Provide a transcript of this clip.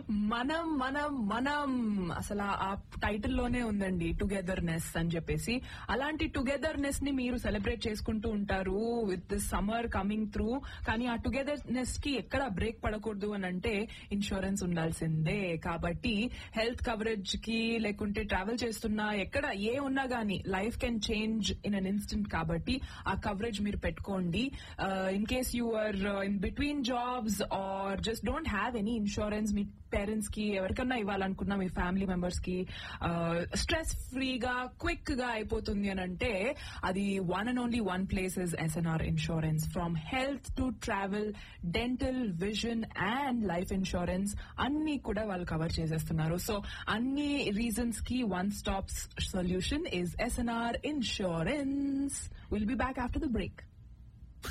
మనం మనం మనం అసలు ఆ టైటిల్ లోనే ఉందండి టుగెదర్నెస్ అని చెప్పేసి అలాంటి టుగెదర్నెస్ ని మీరు సెలబ్రేట్ చేసుకుంటూ ఉంటారు with this summer coming through కానీ ఆ టుగెదర్నెస్ కి ఎక్కడ బ్రేక్ పడకూడదు అని అంటే ఇన్సూరెన్స్ ఉండాల్సిందే కాబట్టి హెల్త్ కవరేజ్ కి లేకుంటే ట్రావెల్ చేస్తున్నా ఎక్కడ ఏ ఉన్నా గానీ life can change in an instant కాబట్టి ఆ కవరేజ్ మీరు పెట్టుకోండి in case you are in between jobs or just don't have any insurance మీ పేరెంట్స్ కి ఎవరికన్నా ఇవ్వాలనుకున్నా మీ ఫ్యామిలీ మెంబర్స్ కి స్ట్రెస్ ఫ్రీగా క్విక్ గా అయిపోతుంది అని అంటే అది one and only one place is SNR insurance from health to travel dental vision and life insurance అన్ని కూడా వాళ్ళు కవర్ చేసేస్తున్నారు సో అన్ని రీజన్స్ కి one stop solution is SNR insurance will be back after the break